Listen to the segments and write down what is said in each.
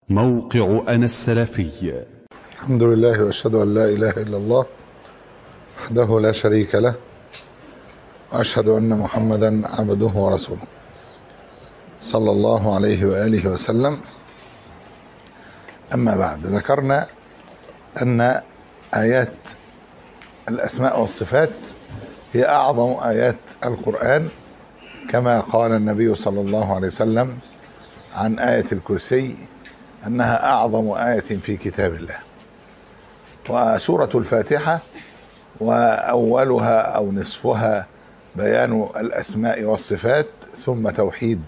موقع أنا السلفي الحمد لله واشهد ان لا اله الا الله وحده لا شريك له واشهد ان محمدا عبده ورسوله صلى الله عليه واله وسلم اما بعد ذكرنا ان ايات الاسماء والصفات هي اعظم ايات القران كما قال النبي صلى الله عليه وسلم عن ايه الكرسي انها اعظم ايه في كتاب الله وسورة الفاتحة وأولها أو نصفها بيان الأسماء والصفات ثم توحيد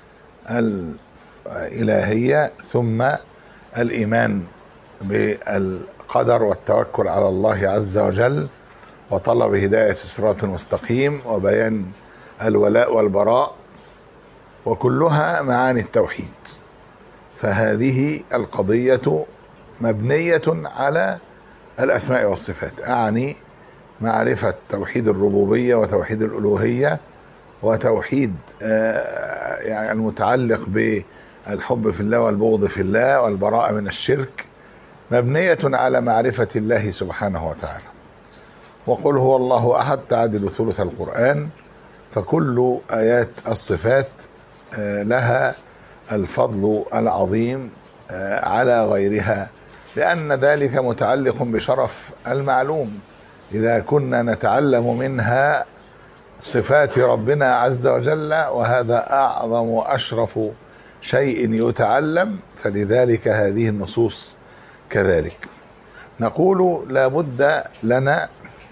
الإلهية ثم الإيمان بالقدر والتوكل على الله عز وجل وطلب هداية صراط مستقيم وبيان الولاء والبراء وكلها معاني التوحيد فهذه القضية مبنية على الاسماء والصفات اعني معرفه توحيد الربوبيه وتوحيد الالوهيه وتوحيد يعني المتعلق بالحب في الله والبغض في الله والبراءه من الشرك مبنيه على معرفه الله سبحانه وتعالى وقل هو الله احد تعدل ثلث القران فكل ايات الصفات لها الفضل العظيم على غيرها لأن ذلك متعلق بشرف المعلوم إذا كنا نتعلم منها صفات ربنا عز وجل وهذا أعظم وأشرف شيء يتعلم فلذلك هذه النصوص كذلك نقول لا بد لنا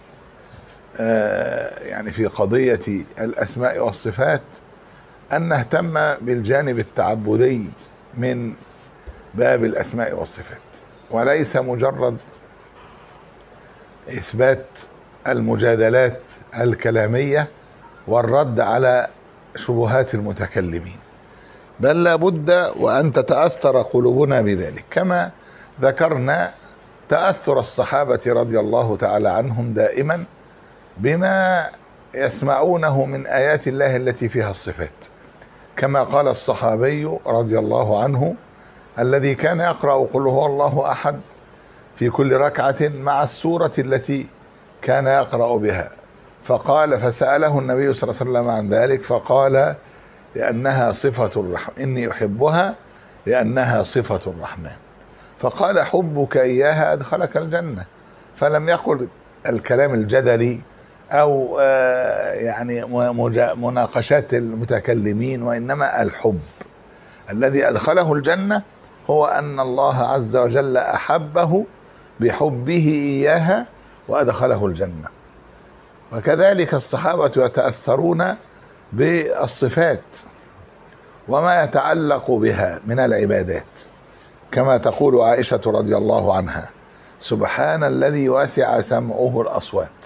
يعني في قضية الأسماء والصفات أن نهتم بالجانب التعبدي من باب الأسماء والصفات وليس مجرد اثبات المجادلات الكلاميه والرد على شبهات المتكلمين بل لابد وان تتاثر قلوبنا بذلك كما ذكرنا تاثر الصحابه رضي الله تعالى عنهم دائما بما يسمعونه من ايات الله التي فيها الصفات كما قال الصحابي رضي الله عنه الذي كان يقرأ قل هو الله أحد في كل ركعة مع السورة التي كان يقرأ بها فقال فسأله النبي صلى الله عليه وسلم عن ذلك فقال لأنها صفة الرحمن إني أحبها لأنها صفة الرحمن فقال حبك إياها أدخلك الجنة فلم يقل الكلام الجدلي أو يعني مناقشات المتكلمين وإنما الحب الذي أدخله الجنة هو ان الله عز وجل احبه بحبه اياها وادخله الجنه وكذلك الصحابه يتاثرون بالصفات وما يتعلق بها من العبادات كما تقول عائشه رضي الله عنها سبحان الذي وسع سمعه الاصوات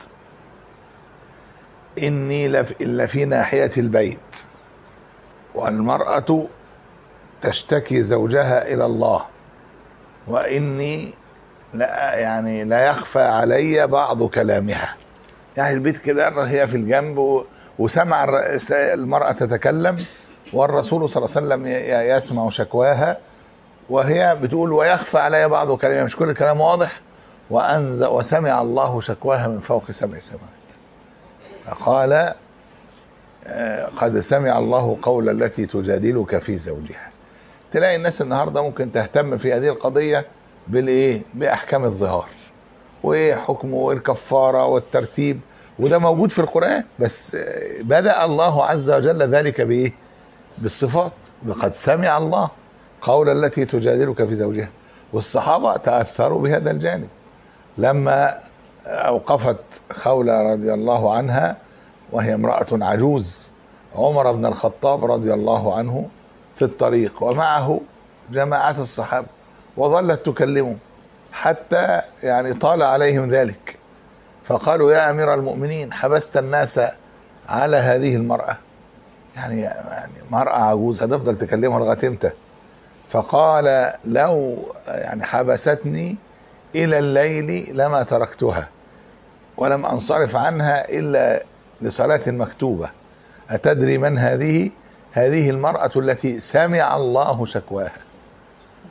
اني لفي ناحيه البيت والمراه تشتكي زوجها الى الله واني لا يعني لا يخفى علي بعض كلامها يعني البيت كده هي في الجنب وسمع المرأة تتكلم والرسول صلى الله عليه وسلم يسمع شكواها وهي بتقول ويخفى علي بعض كلامها مش كل الكلام واضح وأنزل وسمع الله شكواها من فوق سبع سماوات فقال قد سمع الله قول التي تجادلك في زوجها تلاقي الناس النهارده ممكن تهتم في هذه القضيه بالايه؟ باحكام الظهار وايه حكمه والكفاره والترتيب وده موجود في القران بس بدا الله عز وجل ذلك بايه؟ بالصفات قد سمع الله قول التي تجادلك في زوجها والصحابه تاثروا بهذا الجانب لما اوقفت خوله رضي الله عنها وهي امراه عجوز عمر بن الخطاب رضي الله عنه في الطريق ومعه جماعات الصحابة وظلت تكلمه حتى يعني طال عليهم ذلك فقالوا يا أمير المؤمنين حبست الناس على هذه المرأة يعني يعني مرأة عجوز هتفضل تكلمها لغاية امتى فقال لو يعني حبستني إلى الليل لما تركتها ولم أنصرف عنها إلا لصلاة مكتوبة أتدري من هذه هذه المرأة التي سمع الله شكواها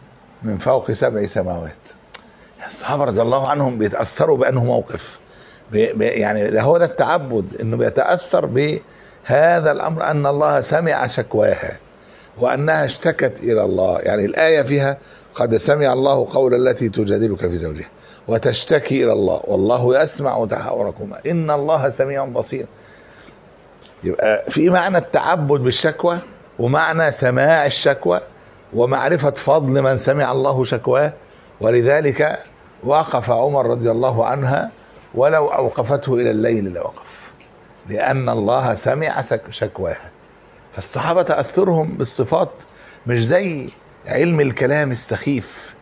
من فوق سبع سماوات الصحابة رضي الله عنهم بيتأثروا بأنه موقف بي بي يعني ده هو ده التعبد انه بيتأثر بهذا الأمر أن الله سمع شكواها وأنها اشتكت إلى الله يعني الآية فيها قد سمع الله قول التي تجادلك في زوجها وتشتكي إلى الله والله يسمع تحاوركما إن الله سميع بصير يبقى في معنى التعبد بالشكوى ومعنى سماع الشكوى ومعرفة فضل من سمع الله شكواه ولذلك وقف عمر رضي الله عنها ولو أوقفته إلى الليل لوقف لأن الله سمع شكواها فالصحابة تأثرهم بالصفات مش زي علم الكلام السخيف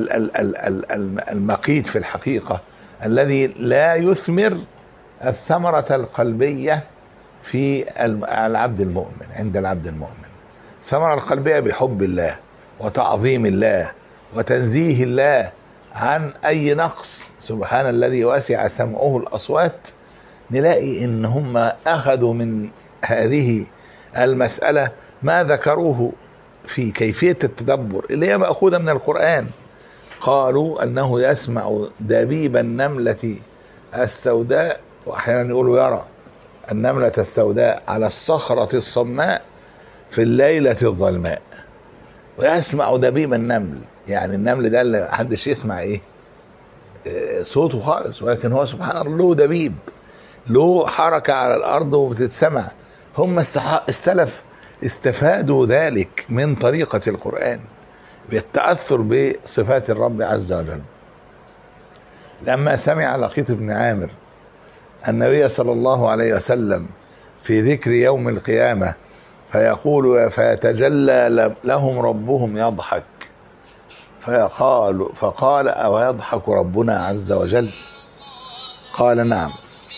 المقيت في الحقيقة الذي لا يثمر الثمرة القلبية في العبد المؤمن عند العبد المؤمن الثمرة القلبية بحب الله وتعظيم الله وتنزيه الله عن أي نقص سبحان الذي وسع سمعه الأصوات نلاقي إن هم أخذوا من هذه المسألة ما ذكروه في كيفية التدبر اللي هي مأخوذة من القرآن قالوا أنه يسمع دبيب النملة السوداء وأحيانا يقولوا يرى النملة السوداء على الصخرة الصماء في الليلة الظلماء ويسمع دبيب النمل يعني النمل ده اللي محدش يسمع ايه صوته خالص ولكن هو سبحان الله له دبيب له حركة على الأرض وبتتسمع هم السلف استفادوا ذلك من طريقة القرآن بالتأثر بصفات الرب عز وجل لما سمع لقيط بن عامر النبي صلى الله عليه وسلم في ذكر يوم القيامة فيقول فيتجلى لهم ربهم يضحك فقال فقال أو يضحك ربنا عز وجل قال نعم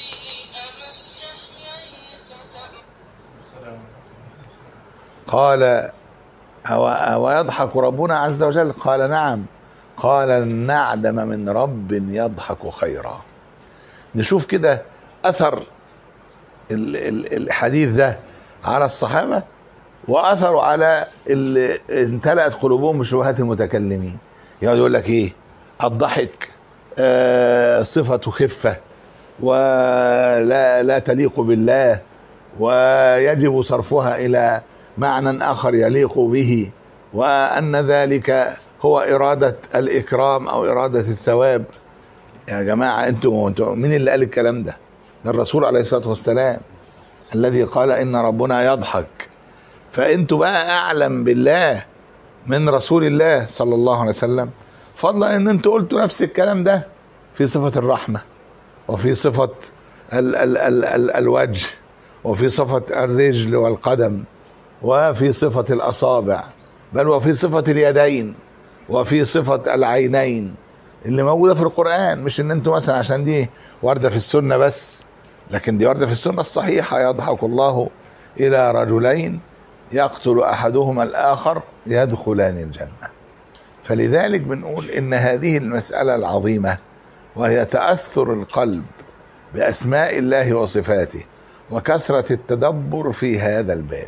قال أو, أو يضحك ربنا عز وجل قال نعم قال نعدم من رب يضحك خيرا نشوف كده أثر الحديث ده على الصحابة وأثروا على اللي امتلأت قلوبهم بشبهات المتكلمين يقعد يقول لك إيه الضحك آه صفة خفة ولا لا تليق بالله ويجب صرفها إلى معنى آخر يليق به وأن ذلك هو إرادة الإكرام أو إرادة الثواب يا جماعة أنتم أنتم مين اللي قال الكلام ده؟ ده الرسول عليه الصلاة والسلام الذي قال إن ربنا يضحك فأنتم بقى أعلم بالله من رسول الله صلى الله عليه وسلم فضلا ان انتوا قلتوا نفس الكلام ده في صفة الرحمة وفي صفة ال ال ال ال الوجه وفي صفة الرجل والقدم وفي صفة الأصابع بل وفي صفة اليدين وفي صفة العينين اللي موجودة في القرآن مش ان انتوا مثلا عشان دي واردة في السنة بس لكن دي واردة في السنة الصحيحة يضحك الله إلى رجلين يقتل أحدهما الآخر يدخلان الجنة فلذلك بنقول إن هذه المسألة العظيمة وهي تأثر القلب بأسماء الله وصفاته وكثرة التدبر في هذا الباب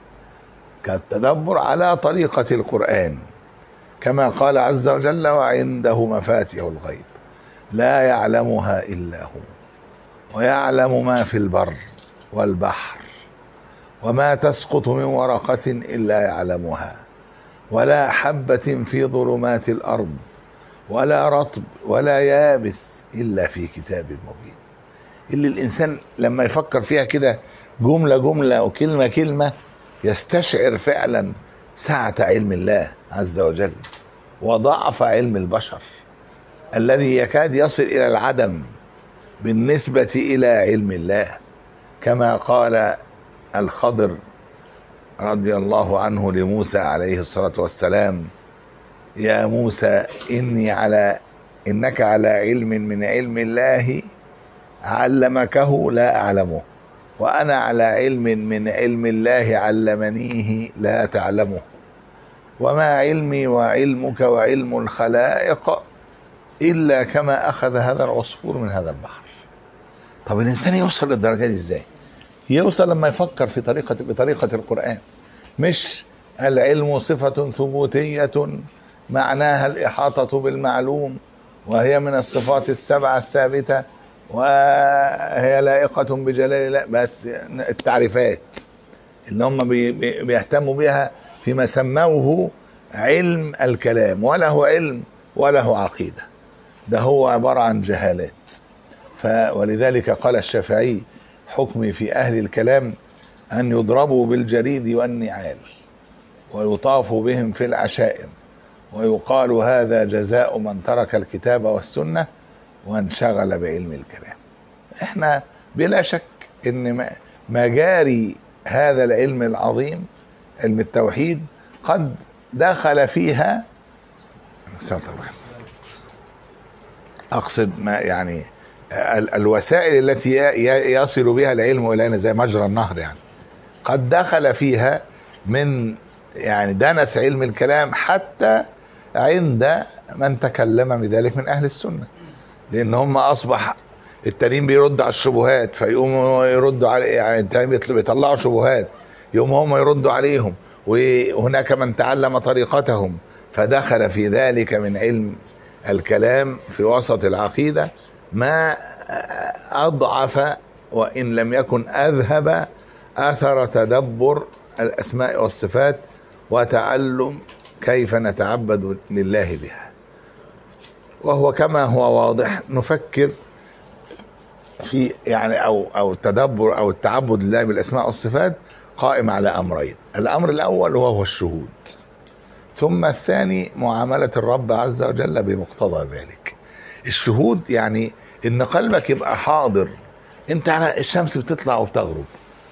كالتدبر على طريقة القرآن كما قال عز وجل وعنده مفاتيح الغيب لا يعلمها إلا هو ويعلم ما في البر والبحر وما تسقط من ورقة إلا يعلمها ولا حبة في ظلمات الأرض ولا رطب ولا يابس إلا في كتاب مبين اللي الإنسان لما يفكر فيها كده جملة جملة وكلمة كلمة يستشعر فعلا سعة علم الله عز وجل وضعف علم البشر الذي يكاد يصل إلى العدم بالنسبة إلى علم الله كما قال الخضر رضي الله عنه لموسى عليه الصلاة والسلام يا موسى إني على إنك على علم من علم الله علمكه لا أعلمه وأنا على علم من علم الله علمنيه لا تعلمه وما علمي وعلمك وعلم الخلائق إلا كما أخذ هذا العصفور من هذا البحر طب الإنسان يوصل للدرجة دي إزاي يوصل لما يفكر في طريقة بطريقة القرآن مش العلم صفة ثبوتية معناها الإحاطة بالمعلوم وهي من الصفات السبعة الثابتة وهي لائقة بجلال الله بس التعريفات اللي هم بي- بي- بيهتموا بها فيما سموه علم الكلام وله علم وله عقيدة ده هو عبارة عن جهالات ف ولذلك قال الشافعي حكمي في أهل الكلام أن يضربوا بالجريد والنعال ويطاف بهم في العشائر ويقال هذا جزاء من ترك الكتاب والسنة وانشغل بعلم الكلام احنا بلا شك ان م- مجاري هذا العلم العظيم علم التوحيد قد دخل فيها اقصد ما يعني ال- الوسائل التي ي- ي- يصل بها العلم الينا زي مجرى النهر يعني قد دخل فيها من يعني دنس علم الكلام حتى عند من تكلم بذلك من اهل السنه لان هم اصبح التانيين بيرد على الشبهات فيقوموا يردوا على يعني التانيين بيطل- بيطلعوا شبهات يقوم هم يردوا عليهم وهناك من تعلم طريقتهم فدخل في ذلك من علم الكلام في وسط العقيده ما اضعف وان لم يكن اذهب اثر تدبر الاسماء والصفات وتعلم كيف نتعبد لله بها وهو كما هو واضح نفكر في يعني او او التدبر او التعبد لله بالاسماء والصفات قائم على امرين الامر الاول وهو الشهود ثم الثاني معامله الرب عز وجل بمقتضى ذلك الشهود يعني ان قلبك يبقى حاضر انت على الشمس بتطلع وبتغرب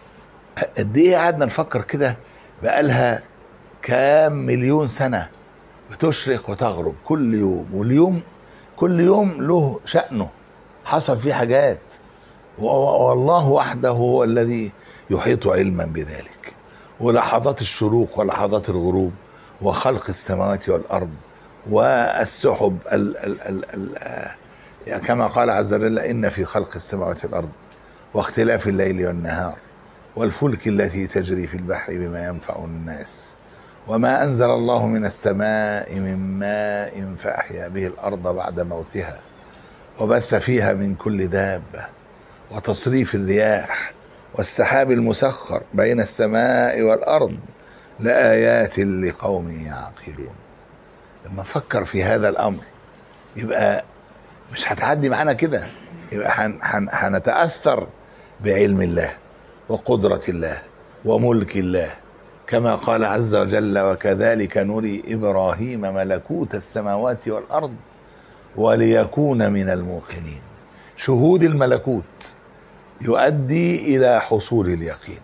قد ايه قعدنا نفكر كده بقالها كام مليون سنه بتشرق وتغرب كل يوم واليوم كل يوم له شأنه حصل فيه حاجات و- و- والله وحده هو الذي يحيط علما بذلك ولحظات الشروق ولحظات الغروب وخلق السماوات والأرض والسحب ال ال ال ال آه، كما قال عز وجل إن في خلق السماوات والأرض واختلاف الليل والنهار والفلك التي تجري في البحر بما ينفع الناس وما أنزل الله من السماء من ماء فأحيا به الأرض بعد موتها وبث فيها من كل دابة وتصريف الرياح والسحاب المسخر بين السماء والأرض لآيات لقوم يعقلون لما نفكر في هذا الأمر يبقى مش هتعدي معانا كده يبقى هن- هن- هنتأثر بعلم الله وقدرة الله وملك الله كما قال عز وجل وكذلك نري إبراهيم ملكوت السماوات والأرض وليكون من الموقنين شهود الملكوت يؤدي إلى حصول اليقين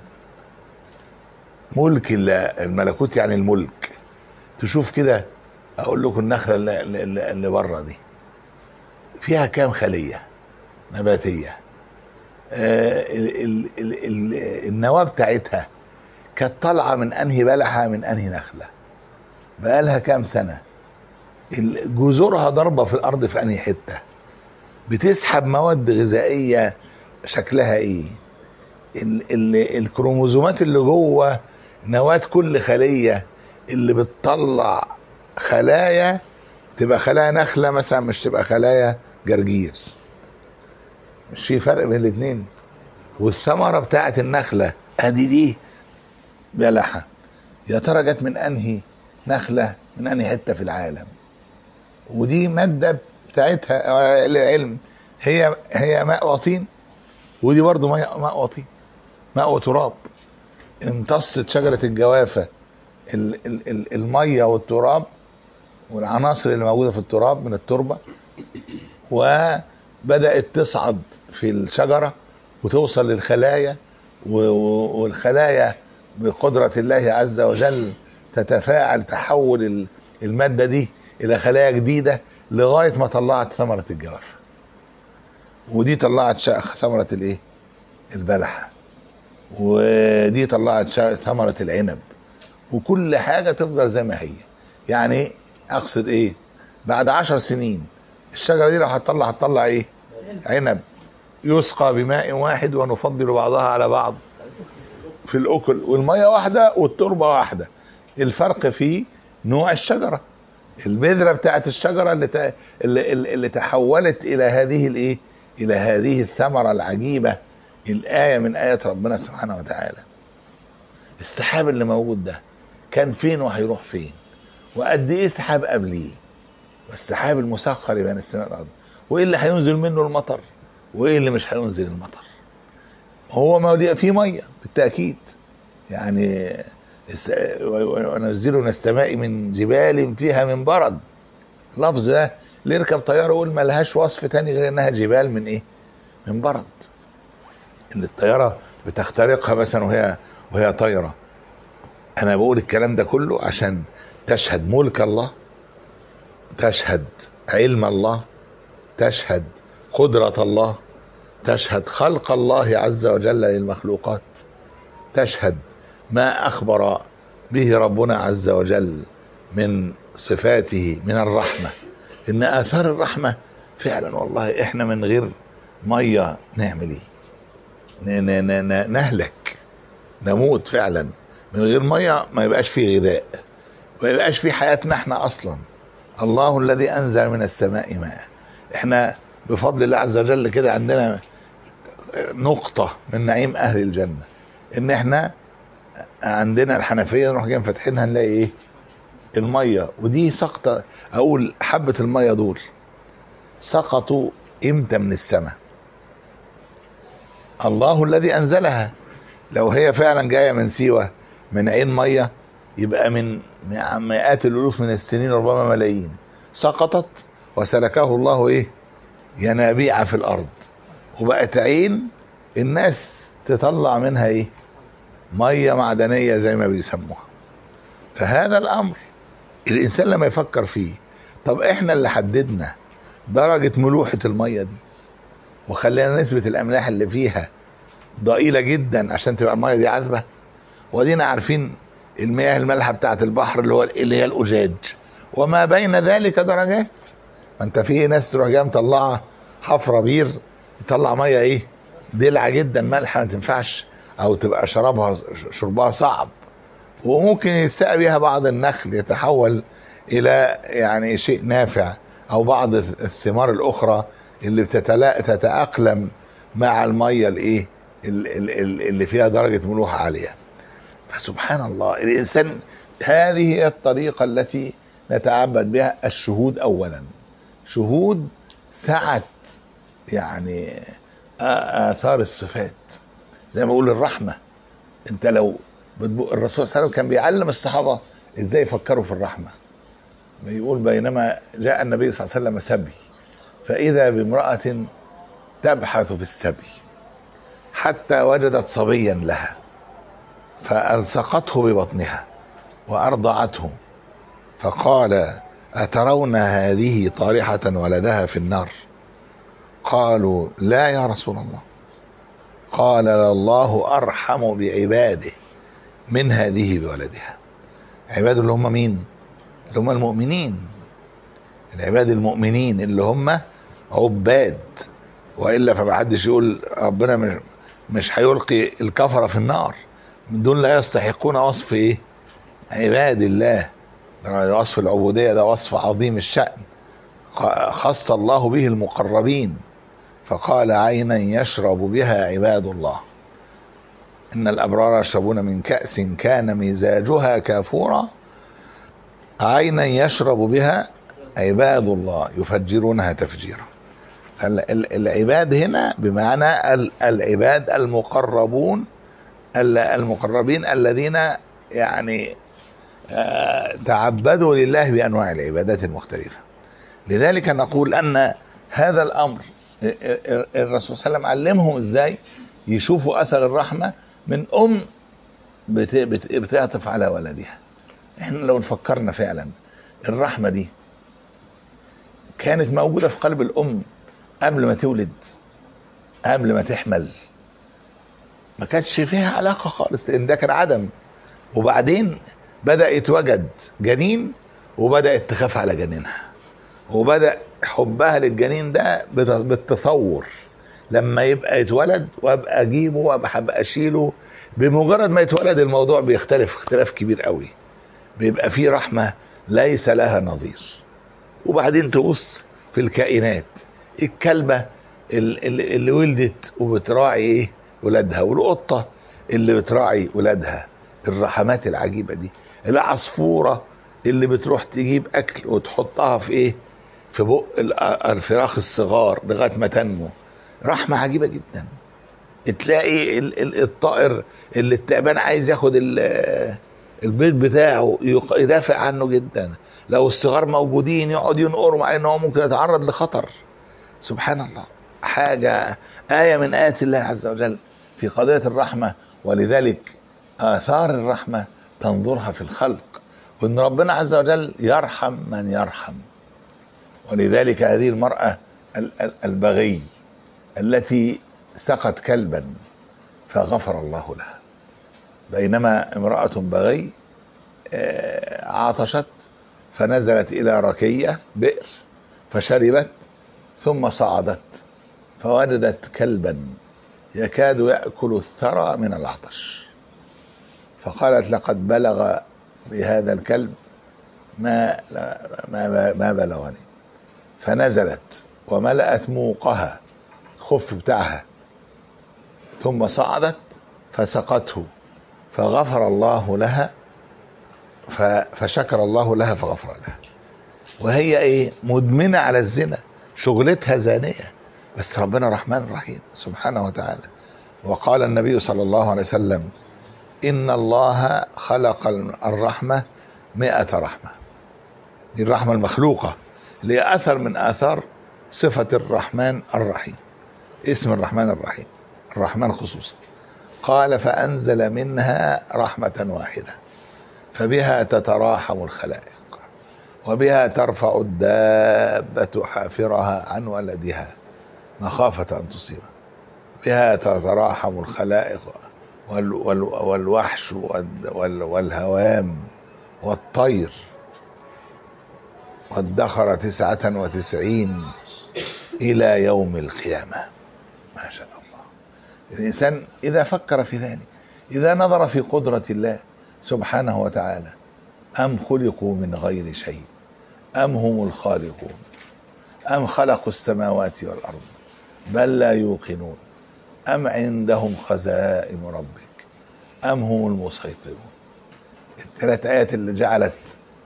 ملك الله الملكوت يعني الملك تشوف كده أقول لكم النخلة اللي, اللي, اللي بره دي فيها كام خلية نباتية آه ال ال ال ال النواة بتاعتها كانت طالعة من أنهي بلحة من أنهي نخلة بقالها كام سنة ال- جذورها ضربة في الأرض في أنهي حتة بتسحب مواد غذائية شكلها إيه ال ال الكروموزومات اللي جوه نواة كل خلية اللي بتطلع خلايا تبقى خلايا نخلة مثلا مش تبقى خلايا جرجير مش في فرق بين الاتنين والثمرة بتاعت النخلة ادي دي بلحة يا ترى جت من انهي نخلة من انهي حتة في العالم ودي مادة بتاعتها آه، العلم هي هي ماء وطين ودي برضو ماء ماء وطين ماء وتراب امتصت شجرة الجوافة ال- ال- ال- المية والتراب والعناصر اللي موجودة في التراب من التربة وبدأت تصعد في الشجرة وتوصل للخلايا و- و- والخلايا بقدرة الله عز وجل تتفاعل تحول ال- المادة دي إلى خلايا جديدة لغاية ما طلعت ثمرة الجوافة ودي طلعت شا- ثمرة الإيه؟ البلحة ودي طلعت شا- ثمرة العنب وكل حاجة تفضل زي ما هي يعني أقصد إيه بعد عشر سنين الشجرة دي لو هتطلع هتطلع إيه عنب يسقى بماء واحد ونفضل بعضها على بعض في الأكل والمية واحدة والتربة واحدة الفرق في نوع الشجرة البذره بتاعت الشجره اللي ت- اللي, اللي اللي تحولت الى هذه الايه الى هذه الثمره العجيبه الايه من ايات ربنا سبحانه وتعالى السحاب اللي موجود ده كان فين وهيروح فين وقد ايه سحاب قبليه والسحاب المسخر بين السماء والارض وايه اللي هينزل منه المطر وايه اللي مش هينزل المطر هو ما في ميه بالتاكيد يعني الس- وننزل من السماء من جبال فيها من برد لفظ ده اللي يركب طياره يقول ما لهاش وصف تاني غير انها جبال من ايه؟ من برد ان الطياره بتخترقها مثلا وهي وهي طايره انا بقول الكلام ده كله عشان تشهد ملك الله تشهد علم الله تشهد قدره الله تشهد خلق الله عز وجل للمخلوقات تشهد ما اخبر به ربنا عز وجل من صفاته من الرحمه ان اثار الرحمه فعلا والله احنا من غير ميه نعمل ايه؟ ن- ن- ن- ن- نهلك نموت فعلا من غير ميه ما يبقاش فيه غذاء ما يبقاش فيه حياتنا احنا اصلا الله الذي انزل من السماء ماء احنا بفضل الله عز وجل كده عندنا نقطة من نعيم أهل الجنة إن إحنا عندنا الحنفية نروح جايين فاتحينها نلاقي إيه؟ المية ودي سقطة أقول حبة المية دول سقطوا إمتى من السماء؟ الله الذي أنزلها لو هي فعلا جاية من سيوة من عين مية يبقى من مئات الألوف من السنين ربما ملايين سقطت وسلكه الله إيه؟ ينابيع في الأرض وبقت عين الناس تطلع منها ايه ميه معدنيه زي ما بيسموها فهذا الامر الانسان لما يفكر فيه طب احنا اللي حددنا درجه ملوحه الميه دي وخلينا نسبه الاملاح اللي فيها ضئيله جدا عشان تبقى الميه دي عذبه ودينا عارفين المياه المالحه بتاعت البحر اللي هو اللي هي الاجاج وما بين ذلك درجات ما انت في ناس تروح جايه مطلعه حفره بير يطلع ميه ايه دلعه جدا مالحه ما تنفعش او تبقى شرابها شربها صعب وممكن يتسقى بيها بعض النخل يتحول الى يعني شيء نافع او بعض الثمار الاخرى اللي بتتلا تتاقلم مع الميه الايه ال- ال- ال- اللي فيها درجه ملوحه عاليه فسبحان الله الانسان هذه هي الطريقه التي نتعبد بها الشهود اولا شهود سعه يعني آ- اثار الصفات زي ما بقول الرحمه انت لو بتبو... الرسول صلى الله عليه وسلم كان بيعلم الصحابه ازاي يفكروا في الرحمه بيقول بينما جاء النبي صلى الله عليه وسلم سبي فاذا بامراه تبحث في السبي حتى وجدت صبيا لها فالصقته ببطنها وارضعته فقال اترون هذه طارحه ولدها في النار قالوا لا يا رسول الله قال الله ارحم بعباده من هذه بولدها عباده اللي هم مين اللي هم المؤمنين العباد المؤمنين اللي هم عباد والا فما حدش يقول ربنا مش مش هيلقي الكفره في النار من دول لا يستحقون وصف ايه عباد الله ده وصف العبوديه ده وصف عظيم الشأن خص الله به المقربين فقال عينا يشرب بها عباد الله ان الابرار يشربون من كاس كان مزاجها كافورا عينا يشرب بها عباد الله يفجرونها تفجيرا فالعباد هنا بمعنى ال- العباد المقربون ال- المقربين الذين يعني آه، تعبدوا لله بانواع العبادات المختلفه لذلك نقول ان هذا الامر الرسول صلى الله عليه وسلم علمهم ازاي يشوفوا اثر الرحمه من ام بت- بت- بتعطف على ولدها احنا لو فكرنا فعلا الرحمه دي كانت موجوده في قلب الام قبل ما تولد قبل ما تحمل ما كانتش فيها علاقه خالص لان ده كان عدم وبعدين بدا يتوجد جنين وبدات تخاف على جنينها وبدا حبها للجنين ده بت- بالتصور لما يبقى يتولد وابقى اجيبه وابقى هبقى اشيله بمجرد ما يتولد الموضوع بيختلف اختلاف كبير قوي بيبقى فيه رحمه ليس لها نظير وبعدين تبص في الكائنات الكلبة ال- ال- اللي ولدت وبتراعي ايه ولادها والقطة اللي بتراعي ولادها الرحمات العجيبة دي العصفورة اللي بتروح تجيب أكل وتحطها في ايه في بق ال- الفراخ الصغار لغاية ما تنمو رحمة عجيبة جدا تلاقي ال- ال- الطائر اللي التعبان عايز ياخد ال- البيض بتاعه يق- يدافع عنه جدا لو الصغار موجودين يقعد ينقروا مع ان هو ممكن يتعرض لخطر سبحان الله حاجة آية من آيات الله عز وجل في قضية الرحمة ولذلك آثار الرحمة تنظرها في الخلق وإن ربنا عز وجل يرحم من يرحم ولذلك هذه المرأة ال- ال- البغي التي سقت كلبا فغفر الله لها بينما امرأة بغي آه، عطشت فنزلت إلى ركية بئر فشربت ثم صعدت فوجدت كلبا يكاد يأكل الثرى من العطش فقالت لقد بلغ بهذا الكلب ما ما ما بلغني فنزلت وملأت موقها الخف بتاعها ثم صعدت فسقته فغفر الله لها ف- فشكر الله لها فغفر لها وهي ايه مدمنه على الزنا شغلتها زانيه بس ربنا رحمن رحيم سبحانه وتعالى وقال النبي صلى الله عليه وسلم ان الله خلق الرحمه مئة رحمه دي الرحمه المخلوقه اللي هي اثر من اثار صفه الرحمن الرحيم اسم الرحمن الرحيم الرحمن خصوصا قال فانزل منها رحمه واحده فبها تتراحم الخلائق وبها ترفع الدابة حافرها عن ولدها مخافة أن تصيبه بها تتراحم الخلائق وال وال والوحش وال وال والهوام والطير وادخر تسعة وتسعين إلى يوم القيامة ما شاء الله الإنسان إذا فكر في ذلك إذا نظر في قدرة الله سبحانه وتعالى أم خلقوا من غير شيء أم هم الخالقون أم خلقوا السماوات والأرض بل لا يوقنون أم عندهم خزائن ربك أم هم المسيطرون الثلاث آيات اللي جعلت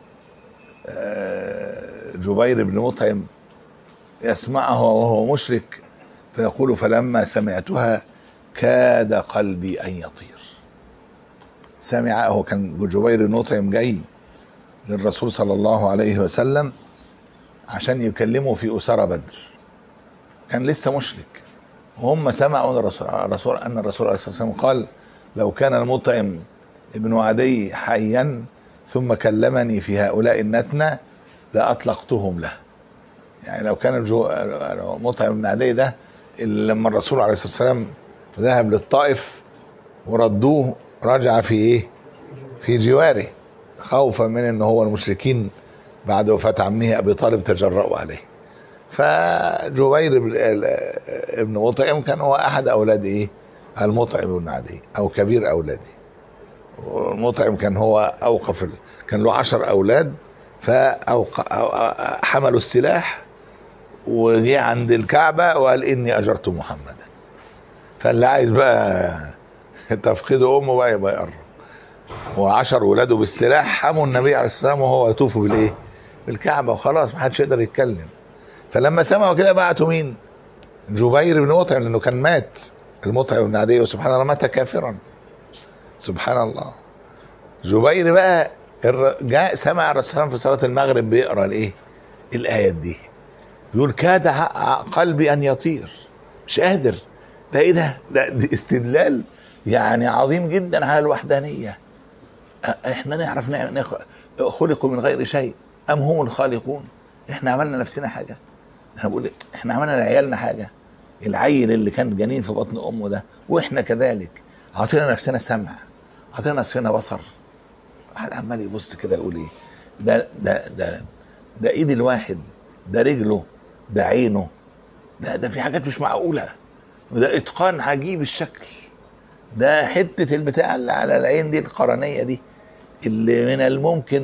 آه، جبير بن مطعم يسمعها وهو مشرك فيقول فلما سمعتها كاد قلبي أن يطير سمع هو كان جبير بن مطعم جاي للرسول صلى الله عليه وسلم عشان يكلمه في أسرى بدر كان لسه مشرك وهم سمعوا أن الرسول, الرسول أن الرسول عليه الصلاة والسلام قال لو كان المطعم ابن عدي حيا ثم كلمني في هؤلاء النتنة لأطلقتهم له يعني لو كان الجو... مطعم بن عدي ده اللي لما الرسول عليه الصلاة والسلام ذهب للطائف وردوه رجع في ايه في جواره خوفا من ان هو المشركين بعد وفاة عمه ابي طالب تجرأوا عليه فجبير بن- ابن مطعم كان هو احد اولاد ايه المطعم بن عدي او كبير اولاده المطعم كان هو اوقف ال- كان له عشر اولاد فحملوا السلاح وجي عند الكعبه وقال اني اجرت محمدا فاللي عايز بقى تفقيد امه بقى يبقى يقرب وعشر ولاده بالسلاح حموا النبي عليه الصلاه والسلام وهو يطوف بالايه؟ بالكعبه وخلاص ما حدش يقدر يتكلم فلما سمعوا كده بعتوا مين؟ جبير بن مطعم لانه كان مات المطعم بن عدي وسبحان الله مات كافرا سبحان الله جبير بقى الر- جاء سمع الرسول صلى الله عليه وسلم في صلاه المغرب بيقرا الايه؟ الايات دي بيقول كاد ع- قلبي ان يطير مش قادر ده ايه ده؟ ده دي استدلال يعني عظيم جدا على الوحدانيه أ- احنا نعرف نع- نخ- خلقوا من غير شيء ام هم الخالقون احنا عملنا نفسنا حاجه انا بقول احنا عملنا لعيالنا حاجه العيل اللي كان جنين في بطن امه ده واحنا كذلك عطينا نفسنا سمع عطينا نفسنا بصر واحد عمال يبص كده يقول ايه ده ده ده ده ايد الواحد ده رجله ده عينه ده ده في حاجات مش معقوله وده اتقان عجيب الشكل ده حته البتاع اللي على العين دي القرنيه دي اللي من الممكن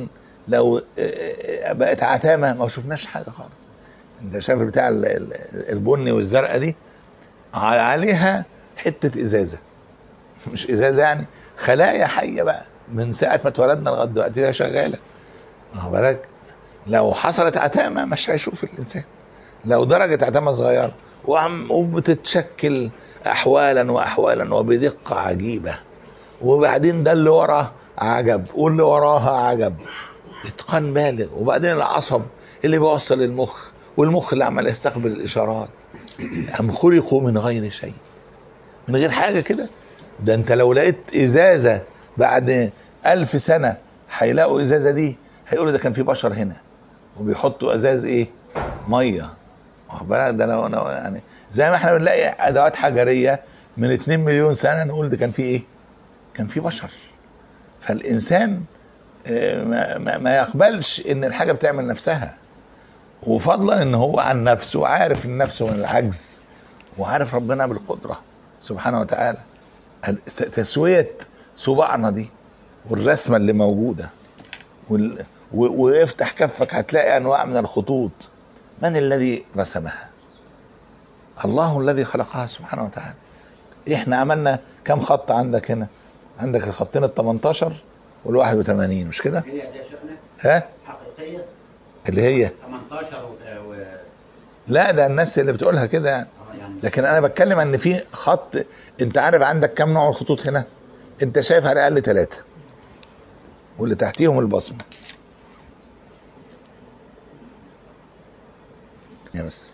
لو آه، آه، بقت عتامه ما شفناش حاجه خالص انت شايف بتاع ال- ال- البني والزرقاء دي ع- عليها حته ازازه مش ازازه يعني خلايا حيه بقى من ساعه ما اتولدنا لغايه دلوقتي هي شغاله واخد بالك لو حصلت عتامه مش هيشوف الانسان لو درجه عتامه صغيره وعم وبتتشكل احوالا واحوالا وبدقه عجيبه وبعدين ده اللي وراه عجب واللي وراها عجب اتقان بالغ وبعدين العصب اللي بيوصل المخ والمخ اللي عمال يستقبل الاشارات هم خلقوا من غير شيء من غير حاجه كده ده انت لو لقيت ازازه بعد ألف سنه هيلاقوا ازازه دي هيقولوا ده كان في بشر هنا وبيحطوا ازاز ايه ميه واخد بالك ده لو لو يعني زي ما احنا بنلاقي ادوات حجريه من 2 مليون سنه نقول ده كان في ايه كان في بشر فالانسان آه، ما, ما, ما يقبلش ان الحاجه بتعمل نفسها وفضلا ان هو عن نفسه عارف ان نفسه من العجز وعارف ربنا بالقدره سبحانه وتعالى تسويه صباعنا دي والرسمه اللي موجوده وال... و... وافتح كفك هتلاقي انواع من الخطوط من الذي رسمها الله الذي خلقها سبحانه وتعالى احنا عملنا كم خط عندك هنا عندك الخطين ال 18 وال 81 مش كده هي دي يا شيخنا ها حقيقيه اللي هي 18 و... و... لا ده الناس اللي بتقولها كده يعني آه يعني لكن انا بتكلم ان في خط انت عارف عندك كم نوع من الخطوط هنا انت شايف على الاقل ثلاثه واللي تحتيهم البصمه يا بس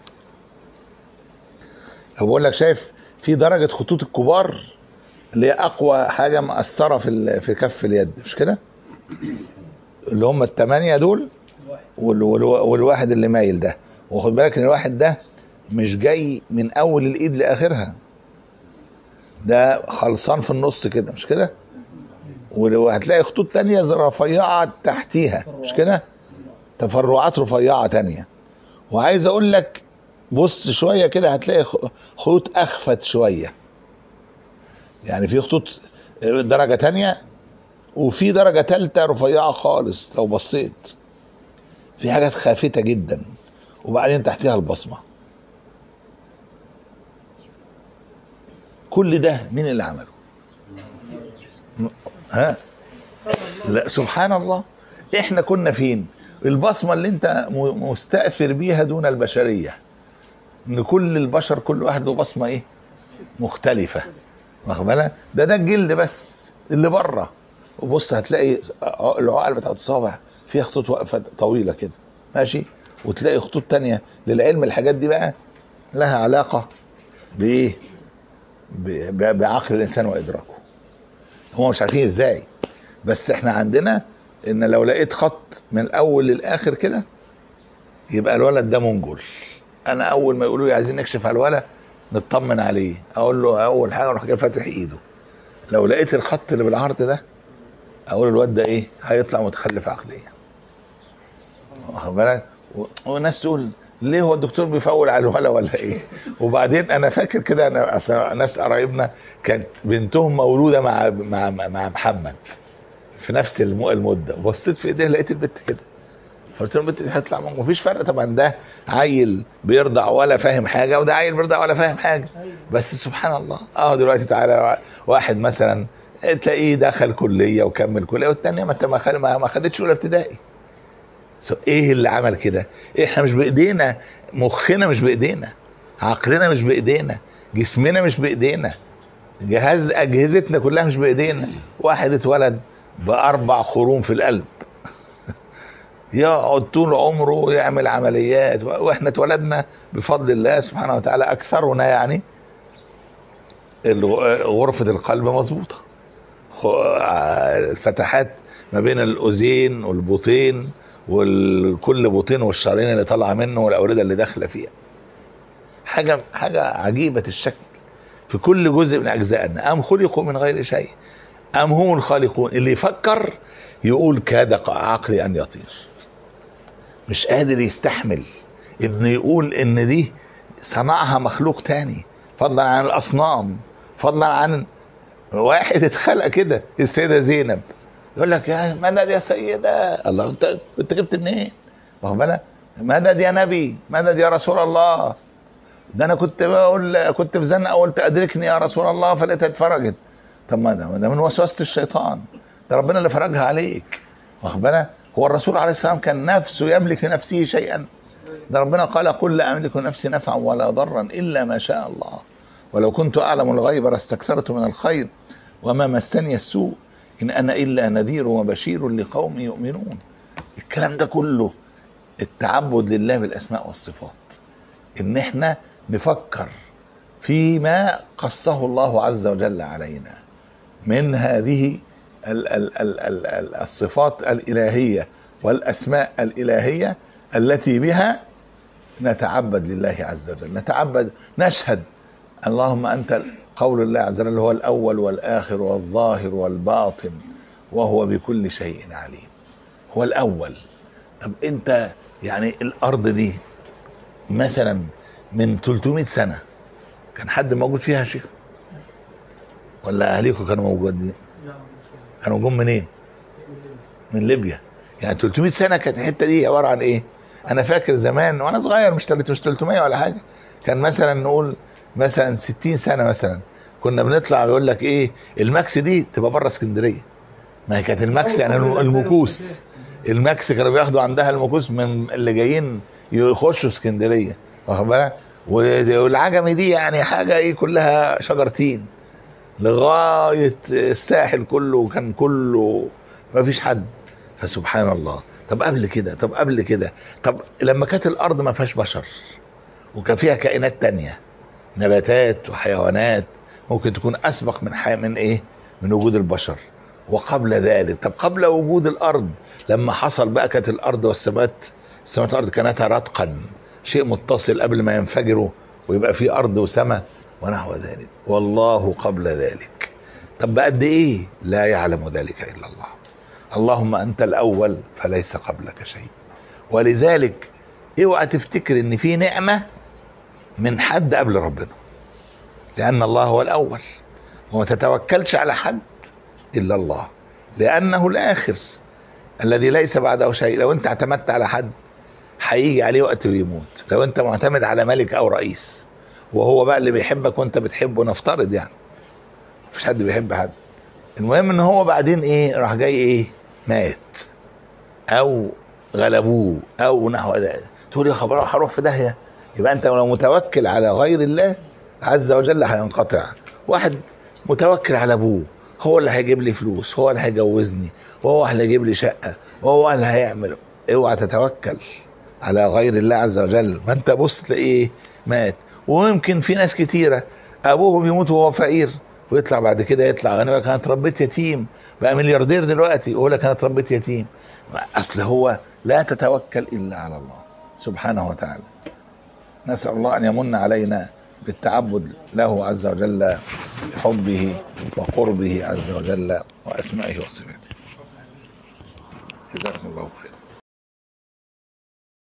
هو بقول لك شايف في درجه خطوط الكبار اللي هي اقوى حاجه مأثره في ال- في كف اليد مش كده اللي هم الثمانيه دول وال- وال- والواحد اللي مايل ده وخد بالك ان الواحد ده مش جاي من اول الايد لاخرها ده خلصان في النص كده مش كده وهتلاقي خطوط تانية رفيعة تحتيها مش كده تفرعات رفيعة تانية وعايز اقول لك بص شوية كده هتلاقي خ- خطوط اخفت شوية يعني في خطوط درجة تانية وفي درجة تالتة رفيعة خالص لو بصيت في حاجات خافتة جدا وبعدين تحتها البصمة كل ده مين اللي عمله م- ها لا سبحان الله احنا كنا فين البصمة اللي انت م- مستأثر بيها دون البشرية ان كل البشر كل واحد له بصمة ايه مختلفة واخد بالك ده ده الجلد بس اللي بره وبص هتلاقي ع- العقل بتاعت الصابع فيها خطوط واقفة طويلة كده ماشي وتلاقي خطوط تانية للعلم الحاجات دي بقى لها علاقة بإيه ب- ب- بعقل الإنسان وإدراكه هم مش عارفين إزاي بس إحنا عندنا إن لو لقيت خط من الأول للآخر كده يبقى الولد ده منجل أنا أول ما يقولوا لي عايزين نكشف على الولد نطمن عليه أقول له أول حاجة أروح جاي فاتح إيده لو لقيت الخط اللي بالعرض ده أقول الواد ده إيه هيطلع متخلف عقليا واخد بالك و- وناس تقول ليه هو الدكتور بيفول على الولا ولا ايه وبعدين انا فاكر كده انا أصل ناس قرايبنا كانت بنتهم مولوده مع مع مع محمد في نفس الم- المده بصيت في ايديها لقيت البت كده فقلت لهم البت دي هتطلع ما فيش فرق طبعا ده عيل بيرضع ولا فاهم حاجه وده عيل بيرضع ولا فاهم حاجه بس سبحان الله اه دلوقتي تعالى واحد مثلا تلاقيه دخل كليه وكمل كليه والتانيه ما ما خد- ما ما خدتش اولى ابتدائي سو ايه اللي عمل كده احنا مش بايدينا مخنا مش بايدينا عقلنا مش بايدينا جسمنا مش بايدينا جهاز اجهزتنا كلها مش بايدينا واحد اتولد باربع خروم في القلب يقعد طول عمره يعمل عمليات واحنا اتولدنا بفضل الله سبحانه وتعالى اكثرنا يعني الغ- غرفه القلب مظبوطه خ- الفتحات ما بين الاذين والبطين وكل بطين والشرايين اللي طالعه منه والاورده اللي داخله فيها حاجه حاجه عجيبه الشكل في كل جزء من اجزائنا ام خلقوا من غير شيء ام هم الخالقون اللي يفكر يقول كاد عقلي ان يطير مش قادر يستحمل انه يقول ان دي صنعها مخلوق تاني فضلا عن الاصنام فضلا عن واحد اتخلق كده السيده زينب يقول لك يا مدد يا سيدة الله انت انت جبت منين؟ واخد بالك؟ مدد يا نبي مدد يا رسول الله ده انا كنت بقول كنت في زنقه قلت ادركني يا رسول الله فلقيتها اتفرجت طب ما ده ده من وسوسه الشيطان ده ربنا اللي فرجها عليك واخد بالك؟ هو الرسول عليه السلام كان نفسه يملك لنفسه شيئا ده ربنا قال قل لا املك لنفسي نفعا ولا ضرا الا ما شاء الله ولو كنت اعلم الغيب لاستكثرت من الخير وما مسني السوء ان انا الا نذير وبشير لقوم يؤمنون الكلام ده كله التعبد لله بالاسماء والصفات ان احنا نفكر فيما قصه الله عز وجل علينا من هذه ال ال ال ال ال الصفات الالهيه والاسماء الالهيه التي بها نتعبد لله عز وجل نتعبد نشهد اللهم انت قول الله عز وجل هو الاول والاخر والظاهر والباطن وهو بكل شيء عليم هو الاول طب انت يعني الارض دي مثلا من 300 سنه كان حد موجود فيها يا شيخ ولا اهاليكم كانوا موجودين كانوا جم منين من ليبيا يعني 300 سنه كانت الحته دي عباره عن ايه انا فاكر زمان وانا صغير مش تلت- مش 300 ولا حاجه كان مثلا نقول مثلا 60 سنه مثلا كنا بنطلع يقول لك ايه الماكس دي تبقى بره اسكندريه ما هي كانت الماكس يعني المكوس الماكس كانوا بياخدوا عندها المكوس من اللي جايين يخشوا اسكندريه واخد بالك والعجمي دي يعني حاجه ايه كلها شجرتين لغايه الساحل كله كان كله ما فيش حد فسبحان الله طب قبل كده طب قبل كده طب لما كانت الارض ما فيهاش بشر وكان فيها كائنات تانية نباتات وحيوانات ممكن تكون اسبق من حي... من ايه من وجود البشر وقبل ذلك طب قبل وجود الارض لما حصل بقى كانت الارض والسماوات السماوات والارض كانتا رتقا شيء متصل قبل ما ينفجروا ويبقى في ارض وسماء ونحو ذلك والله قبل ذلك طب بقد ايه لا يعلم ذلك الا الله اللهم انت الاول فليس قبلك شيء ولذلك اوعى تفتكر ان في نعمه من حد قبل ربنا لان الله هو الاول وما تتوكلش على حد الا الله لانه الاخر الذي ليس بعده شيء لو انت اعتمدت على حد هيجي عليه وقت ويموت لو انت معتمد على ملك او رئيس وهو بقى اللي بيحبك وانت بتحبه نفترض يعني مفيش حد بيحب حد المهم ان هو بعدين ايه راح جاي ايه مات او غلبوه او نحو ذلك تقول يا خبر هروح في داهيه يبقى انت لو متوكل على غير الله عز وجل هينقطع واحد متوكل على ابوه هو اللي هيجيب لي فلوس هو اللي هيجوزني وهو اللي هيجيب لي شقه وهو اللي هيعمل اوعى تتوكل على غير الله عز وجل ما انت بص تلاقيه مات ويمكن في ناس كتيره ابوه بيموت وهو فقير ويطلع بعد كده يطلع غني يقول لك انا اتربيت يتيم بقى ملياردير دلوقتي يقول لك انا اتربيت يتيم اصل هو لا تتوكل الا على الله سبحانه وتعالى نسال الله ان يمن علينا بالتعبد له عز وجل بحبه وقربه عز وجل واسمائه وصفاته جزاكم الله خيرا